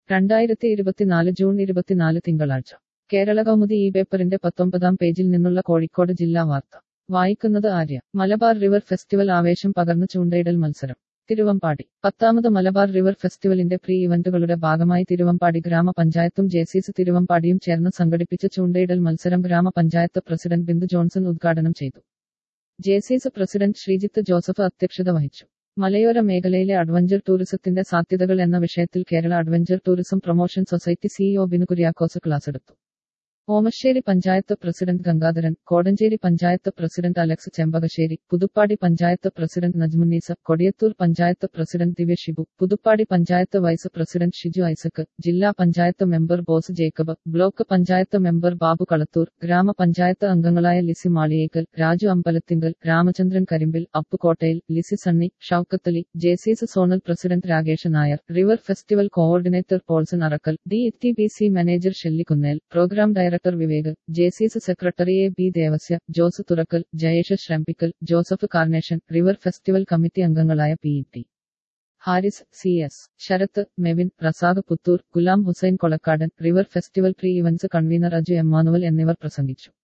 രണ്ടായിരത്തി ഇരുപത്തിനാല് ജൂൺ ഇരുപത്തിനാല് തിങ്കളാഴ്ച കേരള കൗമുദി ഈ പേപ്പറിന്റെ പത്തൊമ്പതാം പേജിൽ നിന്നുള്ള കോഴിക്കോട് ജില്ലാ വാർത്ത വായിക്കുന്നത് ആര്യ മലബാർ റിവർ ഫെസ്റ്റിവൽ ആവേശം പകർന്നു ചൂണ്ടയിടൽ മത്സരം തിരുവമ്പാടി പത്താമത് മലബാർ റിവർ ഫെസ്റ്റിവലിന്റെ പ്രീ ഇവന്റുകളുടെ ഭാഗമായി തിരുവമ്പാടി ഗ്രാമപഞ്ചായത്തും ജെസിസി തിരുവമ്പാടിയും ചേർന്ന് സംഘടിപ്പിച്ച ചൂണ്ടയിടൽ മത്സരം ഗ്രാമപഞ്ചായത്ത് പ്രസിഡന്റ് ബിന്ദു ജോൺസൺ ഉദ്ഘാടനം ചെയ്തു ജെസിസി പ്രസിഡന്റ് ശ്രീജിത്ത് ജോസഫ് അധ്യക്ഷത വഹിച്ചു മലയോര മേഖലയിലെ അഡ്വഞ്ചർ ടൂറിസത്തിന്റെ സാധ്യതകൾ എന്ന വിഷയത്തിൽ Kerala adventure tourism promotion society CEO Binu Kuriakose class എടുത്തു Omassery panchayat president Gangadharan Kodenchery panchayat president Alex Chembakassery Puthuppady panchayat president Najmunnisa Kodiyathur panchayat president Divya Shibu Puthuppady panchayat vice president Shiju Isaac ജില്ലാ panchayat member Bose Jacob block panchayat member Babu Kalathur ഗ്രാമപഞ്ചായത്ത് അംഗങ്ങളായ Lissy Maliyekkal Raju Ambalathingal Ramachandran Karimbil Appukottayil Lissy Sunny Shoukathali Jaycees zonal president Rakesh Nair river festival coordinator Paulson Arakkal D T B C manager Shelly Kunnel programme director Vivek Jaycees secretary A B Devasya Jose Thurakkal Jayesh Srampickal Joseph Carnation river festival committee അംഗങ്ങളായ P T Haris C S Sarath Mevin Razak Puthur Ghulam Hussain Kolakkadan river festival pre events convenor Aju Emmanuel എന്നിവർ പ്രസംഗിച്ചു